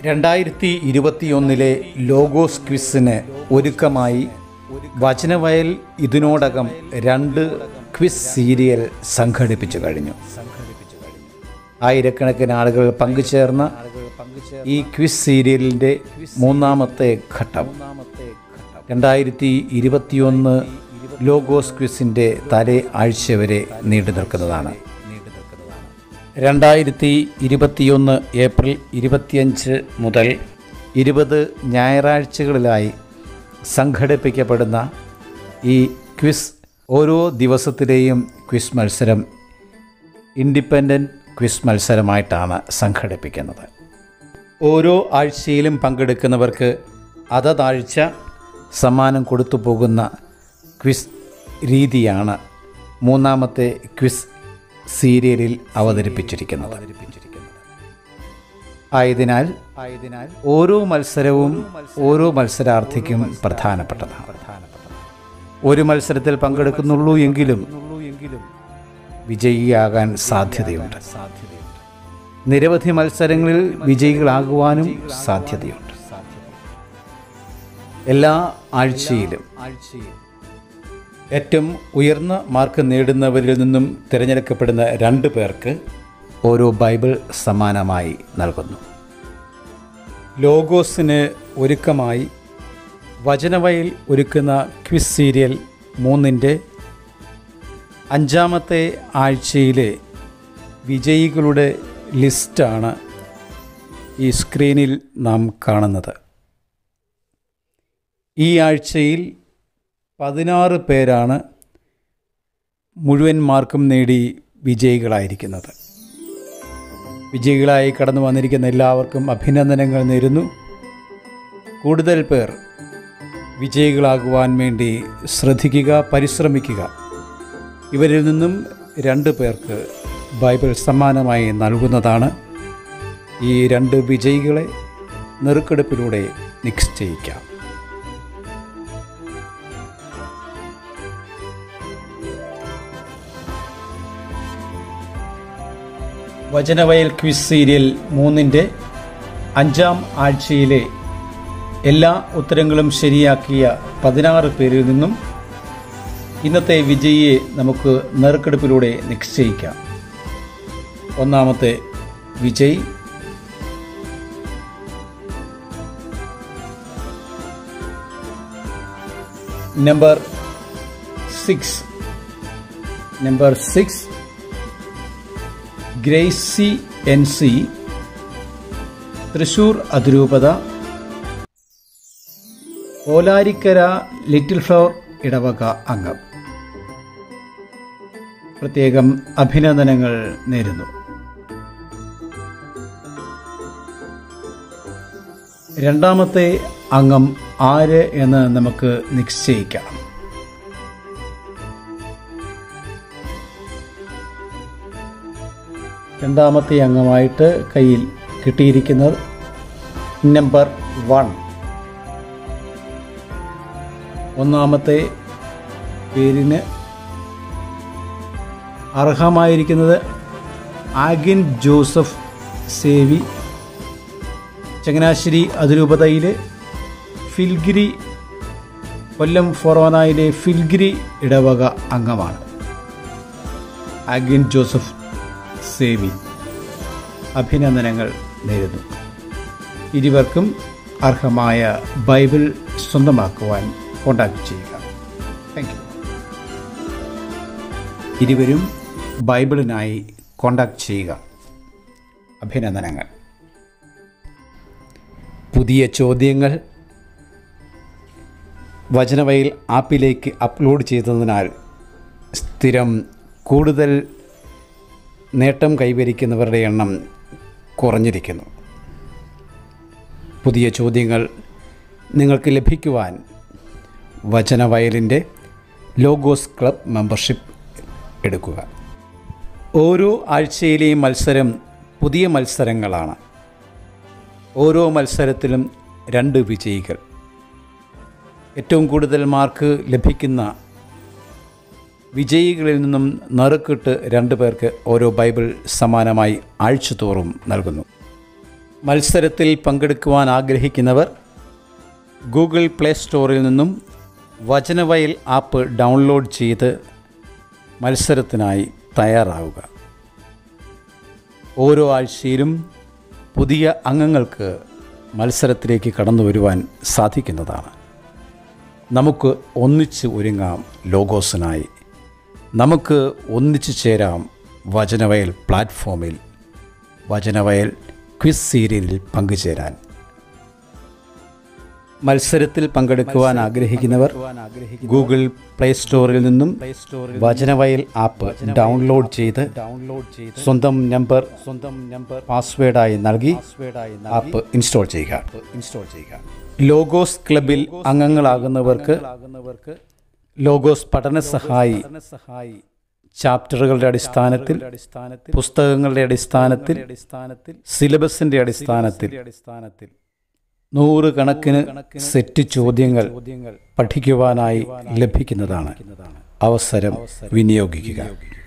രണ്ടായിരത്തി ഇരുപത്തിയൊന്നിലെ ലോഗോസ് ക്വിസിന് ഒരുക്കമായി വചനവയൽ ഇതിനോടകം രണ്ട് ക്വിസ് സീരിയൽ സംഘടിപ്പിച്ചു കഴിഞ്ഞു ആയിരക്കണക്കിന് ആളുകൾ പങ്കുചേർന്ന ഈ ക്വിസ് സീരിയലിൻ്റെ മൂന്നാമത്തെ ഘട്ടം രണ്ടായിരത്തി ഇരുപത്തിയൊന്ന് ലോഗോസ് ക്വിസിൻ്റെ തലേ ആഴ്ച വരെ നീണ്ടു നിൽക്കുന്നതാണ് രണ്ടായിരത്തി ഇരുപത്തിയൊന്ന് ഏപ്രിൽ ഇരുപത്തിയഞ്ച് മുതൽ ഇരുപത് ഞായറാഴ്ചകളിലായി സംഘടിപ്പിക്കപ്പെടുന്ന ഈ ക്വിസ് ഓരോ ദിവസത്തിലെയും ക്വിസ് മത്സരം ഇൻഡിപെൻഡൻറ്റ് ക്വിസ് മത്സരമായിട്ടാണ് സംഘടിപ്പിക്കുന്നത് ഓരോ ആഴ്ചയിലും പങ്കെടുക്കുന്നവർക്ക് അതതാഴ്ച സമ്മാനം കൊടുത്തു പോകുന്ന ക്വിസ് രീതിയാണ് മൂന്നാമത്തെ ക്വിസ് സീരിയലിൽ അവതരിപ്പിച്ചിരിക്കുന്നത് ആയതിനാൽ ആയതിനാൽ ഓരോ മത്സരവും ഓരോ മത്സരാർത്ഥിക്കും പ്രധാനപ്പെട്ടതാണ് ഒരു മത്സരത്തിൽ പങ്കെടുക്കുന്നുള്ളൂ എങ്കിലും വിജയിയാകാൻ സാധ്യതയുണ്ട് നിരവധി മത്സരങ്ങളിൽ വിജയികളാകുവാനും സാധ്യതയുണ്ട് എല്ലാ ആഴ്ചയിലും ഏറ്റവും ഉയർന്ന മാർക്ക് നേടുന്നവരിൽ നിന്നും തിരഞ്ഞെടുക്കപ്പെടുന്ന രണ്ട് പേർക്ക് ഓരോ ബൈബിൾ സമ്മാനമായി നൽകുന്നു ലോഗോസിന് ഒരുക്കമായി വചനവയിൽ ഒരുക്കുന്ന ക്വിസ് സീരിയൽ മൂന്നിൻ്റെ അഞ്ചാമത്തെ ആഴ്ചയിലെ വിജയികളുടെ ലിസ്റ്റാണ് ഈ സ്ക്രീനിൽ നാം കാണുന്നത് ഈ ആഴ്ചയിൽ പതിനാറ് പേരാണ് മുഴുവൻ മാർക്കും നേടി വിജയികളായിരിക്കുന്നത് വിജയികളായി കടന്നു വന്നിരിക്കുന്ന എല്ലാവർക്കും അഭിനന്ദനങ്ങൾ നേരുന്നു കൂടുതൽ പേർ വിജയികളാകുവാൻ വേണ്ടി ശ്രദ്ധിക്കുക പരിശ്രമിക്കുക ഇവരിൽ നിന്നും രണ്ട് പേർക്ക് ബൈബിൾ സമ്മാനമായി നൽകുന്നതാണ് ഈ രണ്ട് വിജയികളെ നെറുക്കെടുപ്പിലൂടെ നിക്സ് ചെയ്യിക്കാം വചനവയൽ ക്വിസ് സീരിയൽ മൂന്നിൻ്റെ അഞ്ചാം ആഴ്ചയിലെ എല്ലാ ഉത്തരങ്ങളും ശരിയാക്കിയ പതിനാറ് പേരിൽ നിന്നും ഇന്നത്തെ വിജയിയെ നമുക്ക് നെറുക്കെടുപ്പിലൂടെ നിശ്ചയിക്കാം ഒന്നാമത്തെ വിജയ് number six number six Gracy N C Thrissur അതിരൂപത ഓലാരിക്കര ലിറ്റിൽ ഫ്ലവർ ഇടവക അംഗം പ്രത്യേകം അഭിനന്ദനങ്ങൾ നേരുന്നു രണ്ടാമത്തെ അംഗം ആര് എന്ന് നമുക്ക് നിശ്ചയിക്കാം രണ്ടാമത്തെ അംഗമായിട്ട് കയ്യിൽ കിട്ടിയിരിക്കുന്നത് നമ്പർ വൺ ഒന്നാമത്തെ പേരിന് അർഹമായിരിക്കുന്നത് ആഗിൻ ജോസഫ് സേവി ചങ്ങനാശ്ശേരി അതിരൂപതയിലെ ഫിൽഗിരി കൊല്ലം ഫൊറോനയിലെ ഫിൽഗിരി ഇടവക അംഗമാണ് ആഗിൻ ജോസഫ് സേവി അഭിനന്ദനങ്ങൾ നേരുന്നു ഇരുവർക്കും അർഹമായ ബൈബിൾ സ്വന്തമാക്കുവാൻ കോണ്ടാക്ട് ചെയ്യുക താങ്ക് യു ഇരുവരും ബൈബിളിനായി കോണ്ടാക്ട് ചെയ്യുക അഭിനന്ദനങ്ങൾ പുതിയ ചോദ്യങ്ങൾ വചനവയിൽ ആപ്പിലേക്ക് അപ്ലോഡ് ചെയ്തതിനാൽ സ്ഥിരം കൂടുതൽ നേട്ടം കൈവരിക്കുന്നവരുടെ എണ്ണം കുറഞ്ഞിരിക്കുന്നു പുതിയ ചോദ്യങ്ങൾ നിങ്ങൾക്ക് ലഭിക്കുവാൻ വചനവയലിൻ്റെ ലോഗോസ് ക്ലബ് മെമ്പർഷിപ്പ് എടുക്കുക ഓരോ ആഴ്ചയിലെയും മത്സരം പുതിയ മത്സരങ്ങളാണ് ഓരോ മത്സരത്തിലും രണ്ട് വിജയികൾ ഏറ്റവും കൂടുതൽ മാർക്ക് ലഭിക്കുന്ന വിജയികളിൽ നിന്നും നറുക്കിട്ട് രണ്ട് പേർക്ക് ഓരോ ബൈബിൾ സമാനമായി ആഴ്ചതോറും നൽകുന്നു മത്സരത്തിൽ പങ്കെടുക്കുവാൻ ആഗ്രഹിക്കുന്നവർ ഗൂഗിൾ പ്ലേ സ്റ്റോറിൽ നിന്നും വചനവയൽ ആപ്പ് ഡൗൺലോഡ് ചെയ്ത് മത്സരത്തിനായി തയ്യാറാവുക ഓരോ ആഴ്ചയിലും പുതിയ അംഗങ്ങൾക്ക് മത്സരത്തിലേക്ക് കടന്നു വരുവാൻ സാധിക്കുന്നതാണ് നമുക്ക് ഒന്നിച്ച് ഒരുങ്ങാം ലോഗോസിനായി നമുക്ക് ഒന്നിച്ചു ചേരാം വചനവയൽ പ്ലാറ്റ്ഫോമിൽ വചനവയൽ ക്വിസ് സീരിയലിൽ പങ്കുചേരാൻ മത്സരത്തിൽ പങ്കെടുക്കുവാൻ ആഗ്രഹിക്കുന്നവർ ഗൂഗിൾ പ്ലേ സ്റ്റോറിൽ നിന്നും വചനവയൽ ആപ്പ് ഡൗൺലോഡ് ചെയ്ത് ഡൗൺലോഡ് ചെയ്ത് സ്വന്തം നമ്പർ സ്വന്തം നമ്പർ പാസ്വേഡായി നൽകി ആപ്പ് ഇൻസ്റ്റാൾ ചെയ്യുക ഇൻസ്റ്റാൾ ചെയ്യുക ലോഗോസ് ക്ലബിൽ അംഗങ്ങളാകുന്നവർക്ക് ലോഗോസ് പഠന സഹായി സഹായി ചാപ്റ്ററുകളുടെ അടിസ്ഥാനത്തിൽ പുസ്തകങ്ങളുടെ അടിസ്ഥാനത്തിൽ അടിസ്ഥാനത്തിൽ സിലബസിന്റെ അടിസ്ഥാനത്തിൽ അടിസ്ഥാനത്തിൽ നൂറുകണക്കിന് സെറ്റ് ചോദ്യങ്ങൾ പഠിക്കുവാനായി ലഭിക്കുന്നതാണ് അവസരം വിനിയോഗിക്കുക